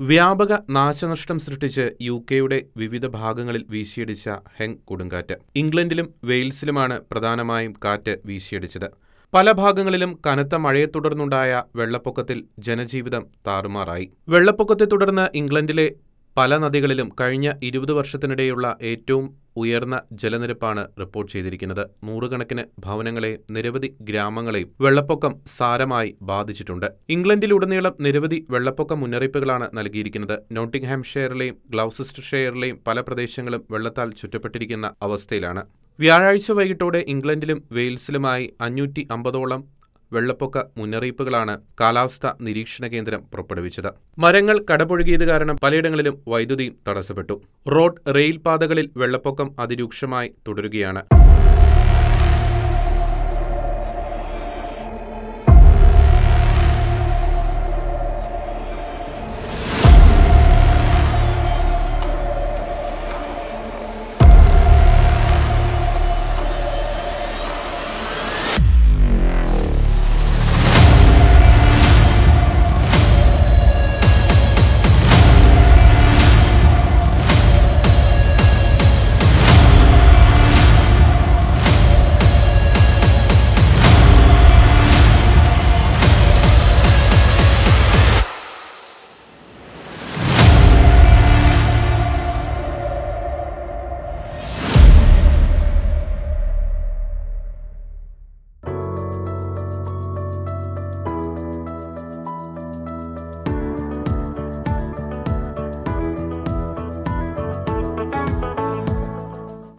വ്യാപക നാശനഷ്ടം സൃഷ്ടിച്ച് യു കെയുടെ വിവിധ ഭാഗങ്ങളിൽ വീശിയടിച്ച ഹെങ് കൊടുങ്കാറ്റ് ഇംഗ്ലണ്ടിലും വെയിൽസിലുമാണ് പ്രധാനമായും കാറ്റ് വീശിയടിച്ചത് പല ഭാഗങ്ങളിലും കനത്ത മഴയെ തുടർന്നുണ്ടായ വെള്ളപ്പൊക്കത്തിൽ ജനജീവിതം താറുമാറായി വെള്ളപ്പൊക്കത്തെ തുടർന്ന് ഇംഗ്ലണ്ടിലെ പല നദികളിലും കഴിഞ്ഞ ഇരുപത് വർഷത്തിനിടെയുള്ള ഏറ്റവും ഉയർന്ന ജലനിരപ്പാണ് റിപ്പോർട്ട് ചെയ്തിരിക്കുന്നത് നൂറുകണക്കിന് ഭവനങ്ങളെയും നിരവധി ഗ്രാമങ്ങളെയും വെള്ളപ്പൊക്കം സാരമായി ബാധിച്ചിട്ടുണ്ട് ഇംഗ്ലണ്ടിലുടനീളം നിരവധി വെള്ളപ്പൊക്ക മുന്നറിയിപ്പുകളാണ് നൽകിയിരിക്കുന്നത് നോട്ടിംഗ്ഹാംഷെയറിലെയും ഗ്ലൗസിസ്റ്റർഷെയറിലെയും പല പ്രദേശങ്ങളും വെള്ളത്താൽ ചുറ്റപ്പെട്ടിരിക്കുന്ന അവസ്ഥയിലാണ് വ്യാഴാഴ്ച വൈകിട്ടോടെ ഇംഗ്ലണ്ടിലും വെയിൽസിലുമായി അഞ്ഞൂറ്റി അമ്പതോളം വെള്ളപ്പൊക്ക മുന്നറിയിപ്പുകളാണ് കാലാവസ്ഥാ നിരീക്ഷണ കേന്ദ്രം പുറപ്പെടുവിച്ചത് മരങ്ങൾ കടപുഴകിയത് കാരണം പലയിടങ്ങളിലും വൈദ്യുതിയും തടസ്സപ്പെട്ടു റോഡ് റെയിൽ പാതകളിൽ വെള്ളപ്പൊക്കം അതിരൂക്ഷമായി തുടരുകയാണ്